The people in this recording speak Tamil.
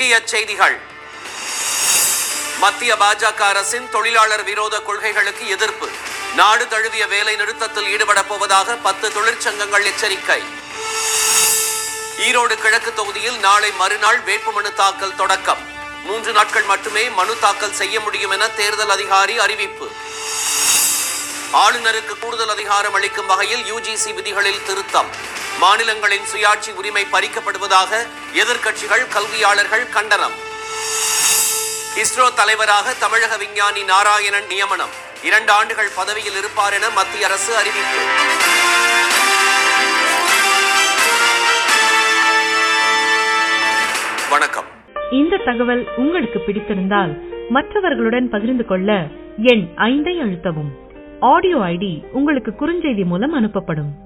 இந்திய செய்திகள் மத்திய பாஜக அரசின் தொழிலாளர் விரோத கொள்கைகளுக்கு எதிர்ப்பு நாடு தழுவிய வேலை நிறுத்தத்தில் ஈடுபடப் போவதாக பத்து தொழிற்சங்கங்கள் எச்சரிக்கை ஈரோடு கிழக்கு தொகுதியில் நாளை மறுநாள் வேட்புமனு தாக்கல் தொடக்கம் மூன்று நாட்கள் மட்டுமே மனு தாக்கல் செய்ய முடியும் என தேர்தல் அதிகாரி அறிவிப்பு ஆளுநருக்கு கூடுதல் அதிகாரம் அளிக்கும் வகையில் யுஜிசி விதிகளில் திருத்தம் மாநிலங்களின் சுயாட்சி உரிமை பறிக்கப்படுவதாக எதிர்க்கட்சிகள் கல்வியாளர்கள் கண்டனம் இஸ்ரோ தலைவராக தமிழக விஞ்ஞானி நாராயணன் நியமனம் இரண்டு ஆண்டுகள் பதவியில் இருப்பார் என மத்திய அரசு அறிவிப்பு வணக்கம் இந்த தகவல் உங்களுக்கு பிடித்திருந்தால் மற்றவர்களுடன் பகிர்ந்து கொள்ள எண் ஐந்தை அழுத்தவும் ஆடியோ ஐடி உங்களுக்கு குறுஞ்செய்தி மூலம் அனுப்பப்படும்